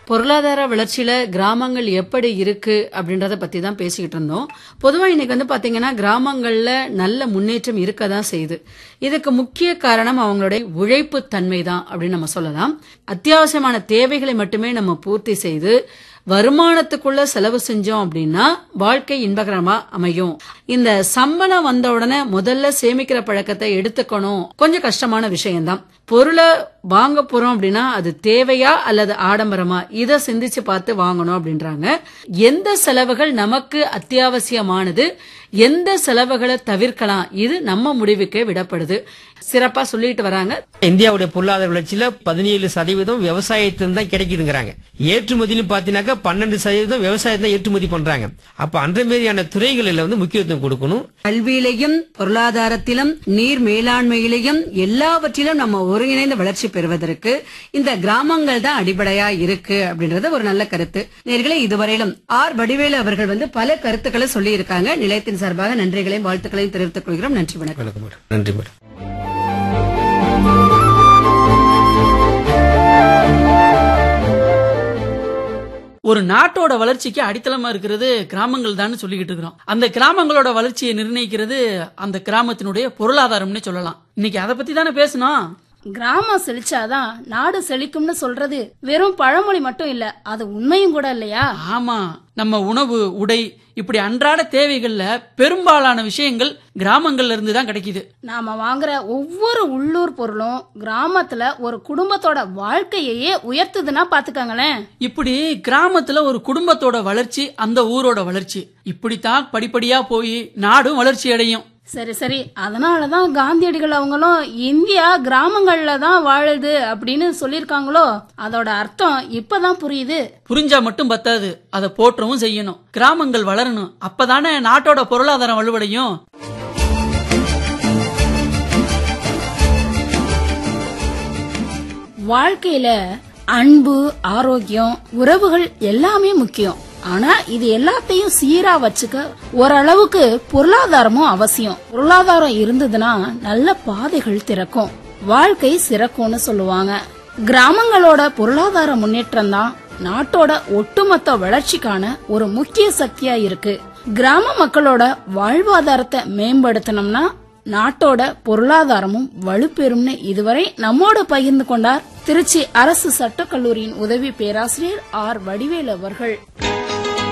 பொருளாதார வளர்ச்சியில கிராமங்கள் எப்படி இருக்கு அப்படின்றத பத்தி தான் பேசிக்கிட்டு இருந்தோம் பொதுவா இன்னைக்கு வந்து பாத்தீங்கன்னா கிராமங்கள்ல நல்ல முன்னேற்றம் இருக்க தான் செய்யுது இதுக்கு முக்கிய காரணம் அவங்களுடைய உழைப்பு தன்மை தான் அப்படின்னு நம்ம சொல்லலாம் அத்தியாவசியமான தேவைகளை மட்டுமே நம்ம பூர்த்தி செய்து வருமானத்துக்குள்ள செலவு செஞ்சோம் அப்படின்னா வாழ்க்கை இன்பகரமா அமையும் இந்த சம்பளம் வந்த உடனே முதல்ல சேமிக்கிற பழக்கத்தை எடுத்துக்கணும் கொஞ்சம் கஷ்டமான விஷயம்தான் பொருளை வாங்க போறோம் அப்படின்னா அது தேவையா அல்லது ஆடம்பரமா இதை சிந்திச்சு பார்த்து வாங்கணும் அப்படின்றாங்க எந்த செலவுகள் நமக்கு அத்தியாவசியமானது எந்த செலவுகளை தவிர்க்கலாம் இது நம்ம முடிவுக்கே விடப்படுது சிறப்பா சொல்லிட்டு வராங்க இந்தியாவுடைய பொருளாதார வளர்ச்சியில பதினேழு சதவீதம் விவசாயத்திலிருந்து தான் கிடைக்குதுங்கிறாங்க ஏற்றுமதினு பாத்தீங்கன்னாக்கா பன்னெண்டு சதவீதம் விவசாயத்தை தான் ஏற்றுமதி பண்றாங்க அப்ப அந்த மாதிரியான துறைகளில் வந்து முக்கியத்துவம் கொடுக்கணும் கல்வியிலையும் பொருளாதாரத்திலும் நீர் மேலாண்மையிலையும் எல்லாவற்றிலும் நம்ம ஒருங்கிணைந்த வளர்ச்சி பெறுவதற்கு இந்த கிராமங்கள் தான் அடிப்படையா இருக்கு அப்படின்றது ஒரு நல்ல கருத்து நேர்களே இதுவரையிலும் ஆர் வடிவேலு அவர்கள் வந்து பல கருத்துக்களை சொல்லி இருக்காங்க நிலையத்தின் சார்பாக நன்றிகளையும் வாழ்த்துக்களையும் தெரிவித்துக் கொள்கிறோம் நன்றி வணக்கம் வணக்கம் மேடம் நன்றி மேடம் ஒரு நாட்டோட வளர்ச்சிக்கு அடித்தளமா இருக்கிறது கிராமங்கள் தான் சொல்லிக்கிட்டு இருக்கிறோம் அந்த கிராமங்களோட வளர்ச்சியை நிர்ணயிக்கிறது அந்த கிராமத்தினுடைய பொருளாதாரம்னு சொல்லலாம் இன்னைக்கு அதை பத்தி தானே பேசணும் கிராமம் செழிச்சாதான் நாடு செழிக்கும்னு சொல்றது வெறும் பழமொழி மட்டும் இல்ல அது உண்மையும் கூட இல்லையா ஆமா நம்ம உணவு உடை இப்படி அன்றாட தேவைகள்ல பெரும்பாலான விஷயங்கள் கிராமங்கள்ல இருந்து தான் கிடைக்குது நாம வாங்குற ஒவ்வொரு உள்ளூர் பொருளும் கிராமத்துல ஒரு குடும்பத்தோட வாழ்க்கையையே உயர்த்துதுன்னா பாத்துக்கங்களேன் இப்படி கிராமத்துல ஒரு குடும்பத்தோட வளர்ச்சி அந்த ஊரோட வளர்ச்சி இப்படித்தான் படிப்படியா போய் நாடும் வளர்ச்சி அடையும் சரி சரி அதனாலதான் காந்தியடிகள் அவங்களும் இந்தியா கிராமங்கள்ல தான் வாழுது அப்படின்னு சொல்லிருக்காங்களோ அதோட அர்த்தம் இப்பதான் புரியுது புரிஞ்சா மட்டும் பத்தாது அதை போற்றவும் செய்யணும் கிராமங்கள் வளரணும் அப்பதானே நாட்டோட பொருளாதாரம் வலுவடையும் வாழ்க்கையில அன்பு ஆரோக்கியம் உறவுகள் எல்லாமே முக்கியம் ஆனா இது எல்லாத்தையும் சீரா வச்சுக்க ஓரளவுக்கு பொருளாதாரமும் அவசியம் பொருளாதாரம் இருந்ததுன்னா நல்ல பாதைகள் திறக்கும் வாழ்க்கை சிறக்கும்னு சொல்லுவாங்க கிராமங்களோட பொருளாதார முன்னேற்றம் தான் நாட்டோட ஒட்டுமொத்த வளர்ச்சிக்கான ஒரு முக்கிய சக்தியா இருக்கு கிராம மக்களோட வாழ்வாதாரத்தை மேம்படுத்தணும்னா நாட்டோட பொருளாதாரமும் வலுப்பெறும்னு இதுவரை நம்மோடு பகிர்ந்து கொண்டார் திருச்சி அரசு சட்டக்கல்லூரியின் உதவி பேராசிரியர் ஆர் வடிவேலு அவர்கள்